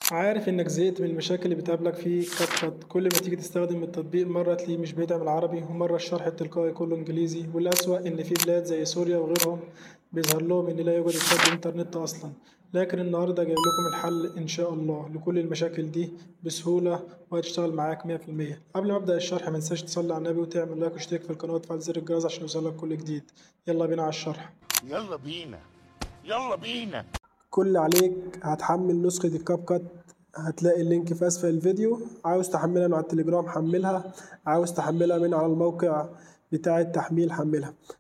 عارف إنك زهقت من المشاكل اللي بتقابلك في كات كات كل ما تيجي تستخدم التطبيق مرة تلاقيه مش بيدعم العربي ومرة الشرح التلقائي كله إنجليزي والأسوأ إن في بلاد زي سوريا وغيرهم بيظهر لهم إن لا يوجد خط إنترنت أصلا لكن النهاردة جايب لكم الحل إن شاء الله لكل المشاكل دي بسهولة وهتشتغل معاك مية في المية قبل ما أبدأ الشرح منساش تصلي على النبي وتعمل لايك واشترك في القناة وتفعل زر الجرس عشان يوصلك كل جديد يلا بينا على الشرح يلا بينا يلا بينا كل اللي عليك هتحمل نسخة الكاب كات هتلاقي اللينك في أسفل الفيديو عاوز تحملها من على التليجرام حملها عاوز تحملها من على الموقع بتاع التحميل حملها